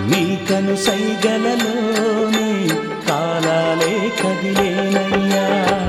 నీకను సైగలలోనే కాలాలే కదిలేనయ్యా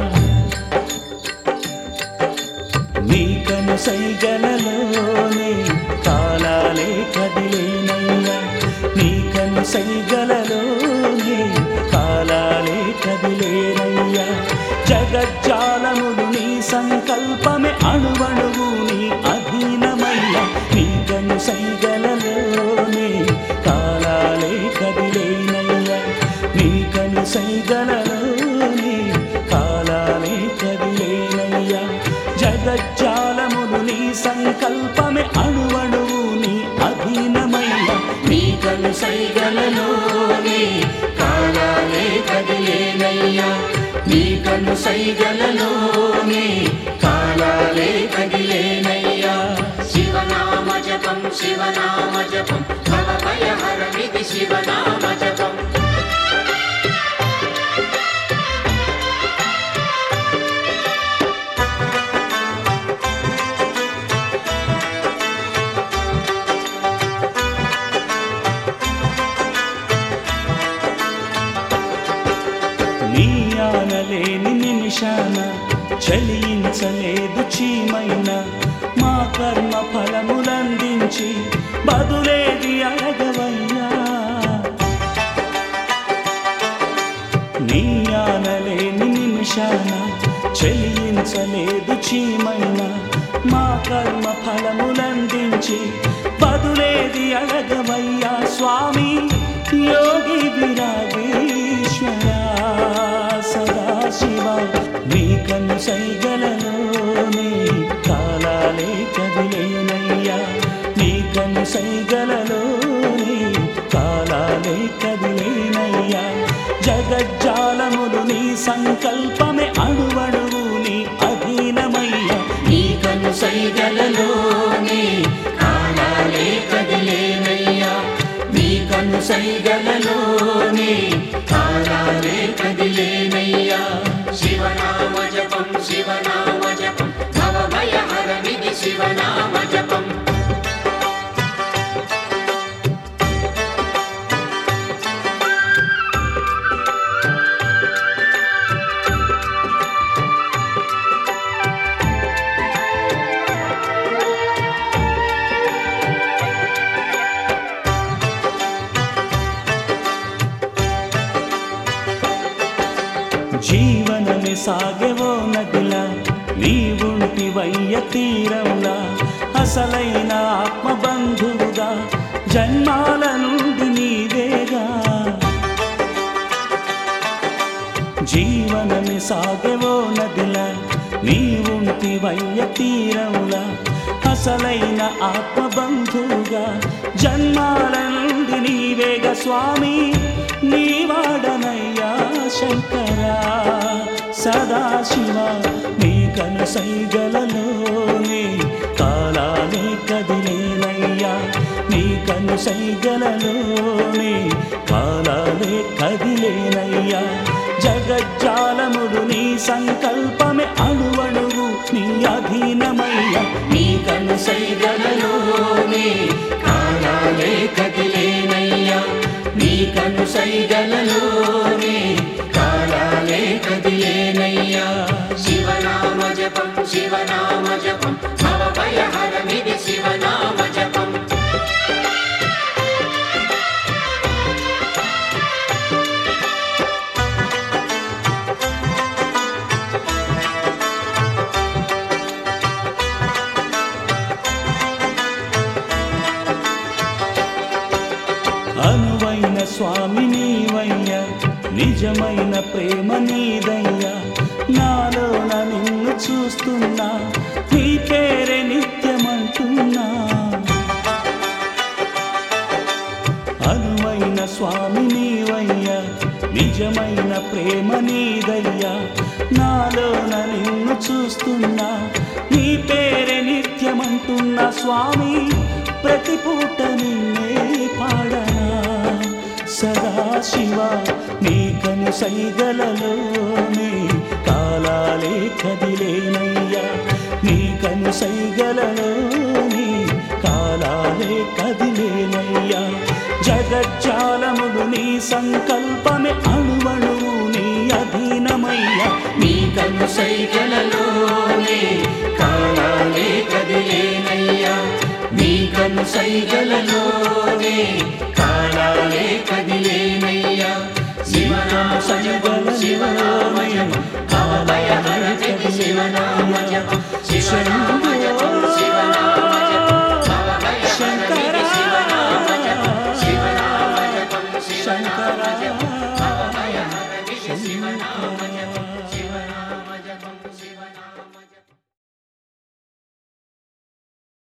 నీకను సైగలలోనే కాలాలే కదిలేనయ్యా నీకను సైగలలోనే కాలాలే కదిలేనయ్యా జగజ్జాలములు నీ సంకల్పమే అణువణువు నీ అధీనమయ్యా నీకను సైగలలోనే కాలాలే కదిలేనయ్యా నీకను సైగలలోనే కాలాలే కదిలేనయ్యా జగజ్జాలములు నీ సంకల్పమే అణువణువు నీ అధీనమయ్యా నీకను సైగలలోనే కాలాలే కదిలేనయ్యా నీకను సైగలలోనే కాలాలే కదిలేనయ్యా శివనామ జపం శివనామ జపం భవ భయహరమిది శివనామ జపం నీ ఆనలేని నిమిషాన చలించలేదు చీమైన మా కర్మ ఫలములందించి బదులేది అడగవయ్యా నీ ఆనలేని నిమిషాన చెలించలేదు చీమైన మా కర్మ ఫలములందించి బదులేది అడగవయ్యా స్వామి యోగి విరాగేశ్వర సదాశివ నీకను సైగలలోనే కాలాలే కదిలేనయ్యా నీకను సైగలలోనే కాలాలే కదిలేనయ్యా జగజ్జాలములు నీ సంకల్పమే అణువణువు నీ అధీనమయ్యా నీకను సైగలలోనే కాలాలే కదిలేనయ్యా నీకను సైగలలోనే కాలాలే కదిలేనయ్యా శివనామ జపం శివనామ జపం భవ భయహరమిది శివనామ జపం జీవనమే సాగెవో నదిలా నీవుంటి వయ్య తీరంలా అసలైన ఆత్మబంధువుగా జన్మాల నుండి నీవేగా జీవనమే సాగెవో నదిలా నీవుంటి వయ్య తీరంలా అసలైన ఆత్మబంధువుగా జన్మాల నుండి నీవేగ స్వామి నీవాడనయ్యా శంకరా సదాశివ నీకను సైగలలోనే కాలాలే కదిలేనయ్యా నీకను సైగలలోనే కాలాలే కదిలేనయ్యా జగజ్జాలముడు నీ సంకల్పమే అణువణువు నీ అధీనమయ్యా నీకను సైగలలోనే కాలాలే కదిలేనయ్యా నీకను సైగలలోనే కాలాలే కదిలేనయ్యా శివనామ జపం శివనామ జపం భవ భయహరమిది శివనామ జపం అనువైన స్వామి నీవయ్యా నిజమైన ప్రేమ నీదయ్యా నాలోన నిన్ను చూస్తున్నా నీ పేరే నిత్యమంటున్నా అనువైన స్వామి నీవయ్యా నిజమైన ప్రేమ నీదయ్యా నాలోన నిన్ను చూస్తున్నా నీ పేరే నిత్యమంటున్నా స్వామి ప్రతి పూట నిన్నే పాడనా సదాశివ నీకను సైగలలోనే కాలాలే కదిలేనయ్యా నీకను సైగలలోనే కాలాలే కదిలేనయ్యా జగజ్జాలములు నీ సంకల్పమే అణువణువు నీ అధీనమయ్యా నీ కన్ను సైగలలోనే కాలాలే కదిలేనయ్యా నీ కన్ను సైగలలోనే కాలాలే కదిలేనయ్యా శివనామ జపం శివనామ జపం భవభయ హర శివనామ జపం శివనామ